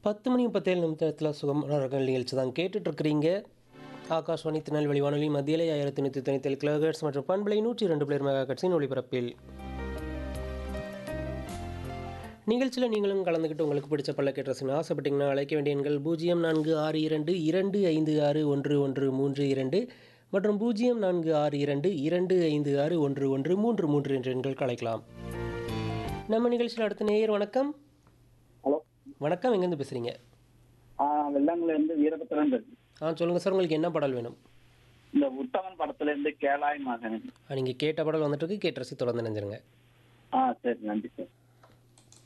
பத்து மணி முப்பத்தேழு நிமிடத்தில் சுகமரங்கள் நிகழ்ச்சி தான் கேட்டுட்ருக்கிறீங்க ஆகாஷ்வாணி திருநெல்வேலி வானொலி மத்தியிலே ஆயிரத்தி நூற்றி தொண்ணூற்றி ஏழு கிலோஹெர்ட்ஸ் மற்றும் பண்பலை நூற்றி ரெண்டு பிளேர் மெகா கட்சியின் ஒளிபரப்பில் நிகழ்ச்சியில் நீங்களும் கலந்துக்கிட்டு உங்களுக்கு பிடிச்ச பல்லக்கு ட்ரெஸ்ஸுன்னு ஆசைப்பட்டீங்கன்னா அழைக்க வேண்டிய எண்கள் பூஜ்ஜியம் நான்கு ஆறு இரண்டு இரண்டு ஐந்து ஆறு ஒன்று ஒன்று மூன்று இரண்டு மற்றும் பூஜ்ஜியம் நான்கு ஆறு இரண்டு இரண்டு ஐந்து ஆறு ஒன்று ஒன்று மூன்று மூன்று என்ற எண்களுக்கு அழைக்கலாம் நம்ம நிகழ்ச்சியில் அடுத்த நேயர் வணக்கம் ஹலோ வணக்கம் எங்கேருந்து பேசுகிறீங்க ஆ வெள்ளாங்குல இருந்து வீரபத்திரன் பேசுறேன். ஆ சொல்லுங்கள் சார் உங்களுக்கு என்ன பாடல் வேணும் இந்த உத்தமன் படத்துல இருந்து கேளாய் மகன் நீங்கள் கேட்ட பாடல் வந்துட்டு இருக்கு கேட்டு ரசி தொடர்ந்து நினைஞ்சிருங்க ஆ சரி நன்றி சார்